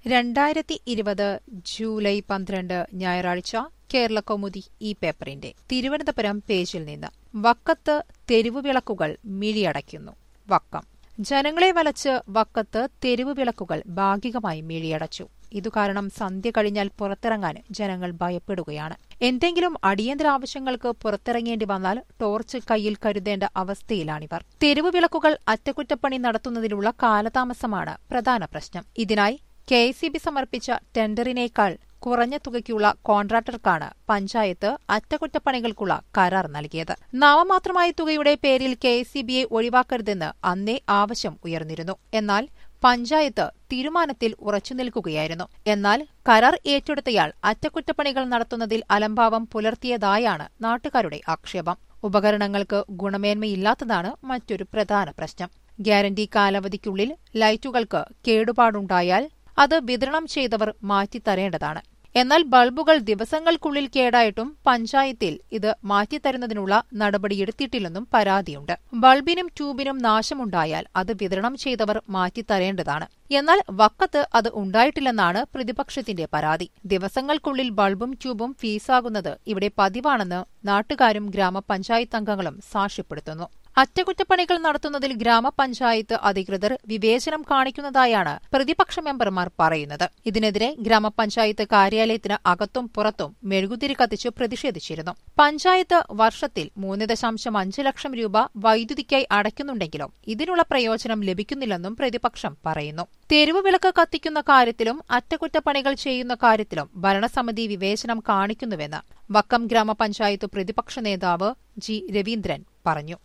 രണ്ടായിരത്തി ഇരുപത് ജൂലൈ പന്ത്രണ്ട് ഞായറാഴ്ച കേരളകൗമുദി ഈ പേപ്പറിന്റെ തിരുവനന്തപുരം പേജിൽ നിന്ന് വക്കത്ത് തെരുവു വിളക്കുകൾ മിഴിയടയ്ക്കുന്നു വക്കം ജനങ്ങളെ വലച്ച് വക്കത്ത് തെരുവു വിളക്കുകൾ ഭാഗികമായി മിഴിയടച്ചു ഇതുകാരണം സന്ധ്യ കഴിഞ്ഞാൽ പുറത്തിറങ്ങാൻ ജനങ്ങൾ ഭയപ്പെടുകയാണ് എന്തെങ്കിലും അടിയന്തര ആവശ്യങ്ങൾക്ക് പുറത്തിറങ്ങേണ്ടി വന്നാൽ ടോർച്ച് കയ്യിൽ കരുതേണ്ട അവസ്ഥയിലാണിവർ തെരുവു വിളക്കുകൾ അറ്റകുറ്റപ്പണി നടത്തുന്നതിലുള്ള കാലതാമസമാണ് പ്രധാന പ്രശ്നം ഇതിനായി കെ സമർപ്പിച്ച ടെൻഡറിനേക്കാൾ കുറഞ്ഞ തുകയ്ക്കുള്ള കോൺട്രാക്ടർക്കാണ് പഞ്ചായത്ത് അറ്റകുറ്റപ്പണികൾക്കുള്ള കരാർ നൽകിയത് നാമമാത്രമായ തുകയുടെ പേരിൽ കെ എസ് ഒഴിവാക്കരുതെന്ന് അന്നേ ആവശ്യം ഉയർന്നിരുന്നു എന്നാൽ പഞ്ചായത്ത് തീരുമാനത്തിൽ ഉറച്ചുനിൽക്കുകയായിരുന്നു എന്നാൽ കരാർ ഏറ്റെടുത്തയാൾ അറ്റകുറ്റപ്പണികൾ നടത്തുന്നതിൽ അലംഭാവം പുലർത്തിയതായാണ് നാട്ടുകാരുടെ ആക്ഷേപം ഉപകരണങ്ങൾക്ക് ഗുണമേന്മയില്ലാത്തതാണ് മറ്റൊരു പ്രധാന പ്രശ്നം ഗ്യാരണ്ടി കാലാവധിക്കുള്ളിൽ ലൈറ്റുകൾക്ക് കേടുപാടുണ്ടായാൽ അത് വിതരണം ചെയ്തവർ മാറ്റിത്തരേണ്ടതാണ് എന്നാൽ ബൾബുകൾ ദിവസങ്ങൾക്കുള്ളിൽ കേടായിട്ടും പഞ്ചായത്തിൽ ഇത് മാറ്റിത്തരുന്നതിനുള്ള നടപടിയെടുത്തിട്ടില്ലെന്നും പരാതിയുണ്ട് ബൾബിനും ട്യൂബിനും നാശമുണ്ടായാൽ അത് വിതരണം ചെയ്തവർ മാറ്റിത്തരേണ്ടതാണ് എന്നാൽ വക്കത്ത് അത് ഉണ്ടായിട്ടില്ലെന്നാണ് പ്രതിപക്ഷത്തിന്റെ പരാതി ദിവസങ്ങൾക്കുള്ളിൽ ബൾബും ട്യൂബും ഫീസാകുന്നത് ഇവിടെ പതിവാണെന്ന് നാട്ടുകാരും ഗ്രാമപഞ്ചായത്ത് അംഗങ്ങളും സാക്ഷ്യപ്പെടുത്തുന്നു അറ്റകുറ്റപ്പണികൾ നടത്തുന്നതിൽ ഗ്രാമപഞ്ചായത്ത് അധികൃതർ വിവേചനം കാണിക്കുന്നതായാണ് പ്രതിപക്ഷ മെമ്പർമാർ പറയുന്നത് ഇതിനെതിരെ ഗ്രാമപഞ്ചായത്ത് കാര്യാലയത്തിന് അകത്തും പുറത്തും മെഴുകുതിരി കത്തിച്ച് പ്രതിഷേധിച്ചിരുന്നു പഞ്ചായത്ത് വർഷത്തിൽ മൂന്ന് ദശാംശം അഞ്ച് ലക്ഷം രൂപ വൈദ്യുതിക്കായി അടയ്ക്കുന്നുണ്ടെങ്കിലും ഇതിനുള്ള പ്രയോജനം ലഭിക്കുന്നില്ലെന്നും പ്രതിപക്ഷം പറയുന്നു തെരുവ് വിളക്ക് കത്തിക്കുന്ന കാര്യത്തിലും അറ്റകുറ്റപ്പണികൾ ചെയ്യുന്ന കാര്യത്തിലും ഭരണസമിതി വിവേചനം കാണിക്കുന്നുവെന്ന് വക്കം ഗ്രാമപഞ്ചായത്ത് പ്രതിപക്ഷ നേതാവ് ജി രവീന്ദ്രൻ പറഞ്ഞു